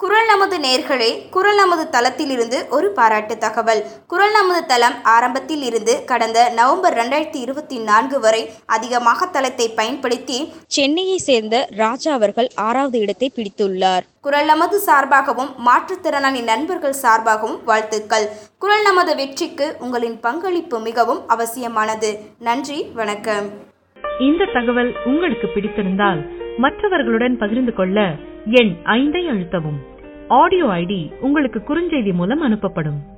குரல் நமது நேர்களே குரல் நமது தளத்திலிருந்து ஒரு பாராட்டு தகவல் குரல் நமது தளம் ஆரம்பத்தில் இருந்து கடந்த நவம்பர் ரெண்டாயிரத்தி இருபத்தி நான்கு வரை அதிகமாக தளத்தை பயன்படுத்தி சென்னையை சேர்ந்த ராஜா அவர்கள் ஆறாவது இடத்தை பிடித்துள்ளார் குரல் நமது சார்பாகவும் மாற்றுத்திறனாளி நண்பர்கள் சார்பாகவும் வாழ்த்துக்கள் குரல் நமது வெற்றிக்கு உங்களின் பங்களிப்பு மிகவும் அவசியமானது நன்றி வணக்கம் இந்த தகவல் உங்களுக்கு பிடித்திருந்தால் மற்றவர்களுடன் பகிர்ந்து கொள்ள எண் ஐந்தை அழுத்தவும் ஆடியோ ஐடி உங்களுக்கு குறுஞ்செய்தி மூலம் அனுப்பப்படும்